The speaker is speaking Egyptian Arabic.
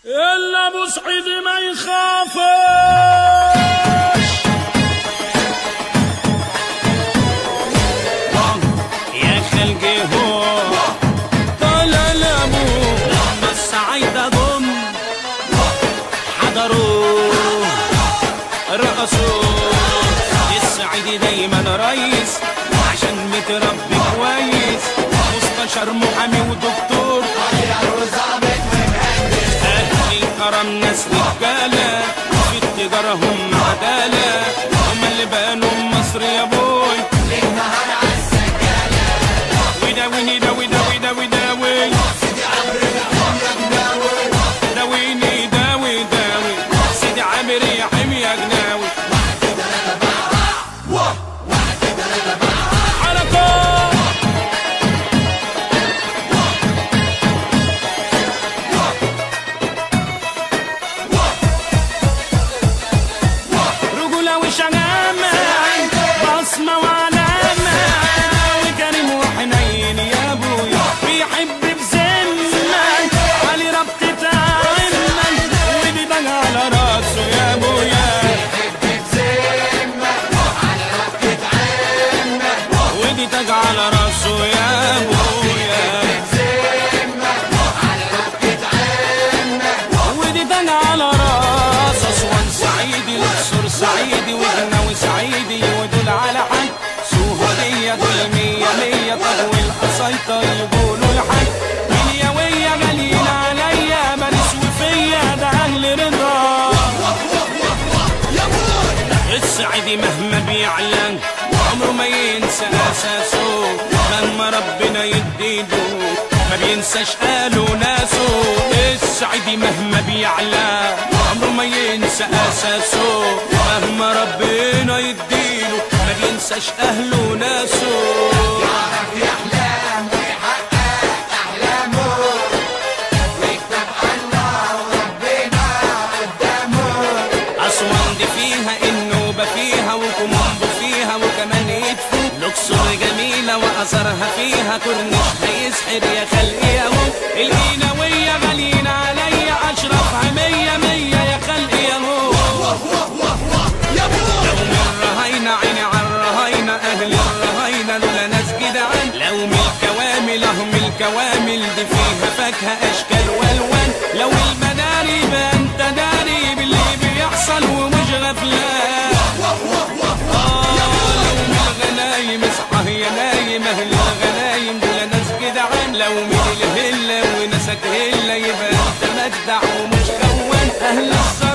إلا مسعد ما يخافش يا خلقي هو طال الامو لما السعيدة ضم حضروا رقصوا السعيد دايما رئيس عشان متربي كويس مستشار محامي ودكتور أهل الكرم ناس رجالة في التجارة هم عدالة هم اللي بانوا مصر يا بوي وداويني داوي داوي داوي داوي داويني داوي داوي سيدي عامر يا حمي يا جناوي حركات رجولة وشجامة بصمة وعلامة وكريم وحنين يا ابويا بيحب بذمة علي ربطة عمك ودي بقى على راسه يا ابويا ودي تاج على راسه يا ابويا ودي تاج على راس اسوان سعيدي الاقصر سعيدي وجناوي سعيدي ودول على حد سوهدية دول مية مية طب والقصايطة يقولوا الحج مليوية غاليين عليا باريس وفيا ده اهل رضا السعيدي مهما بيعلن عمره ما ينسى اساسه مهما ربنا يديده ما بينساش قاله ناسه السعيدي مهما بيعلى عمره ما ينسى اساسه مهما ربنا يديله ما بينساش اهله وناسه أسوان دي فيها النوبة فيها وكومومبو فيها وكمان يدفو الأقصر جميلة وأثرها فيها كورنيش هيسحر يا خلقي يا هو القيناوية غاليين عليا أشرفها مية مية يا خلقي يا هو لو من رهينة عيني على الرهينة أهل الرهينة دول ناس جدعان لو من الكوامل هم الكوامل دي فيها فاكهة أشكال وألوان لو المداري بقى أنت داري باللي بيحصل ومش غفلان آه لو من الغنايم اصحى يا نايم أهل الغنايم دول ناس جدعان لو من الهلة وناسك هلة يبقى أنت مدع ومش خوان أهل الصلاة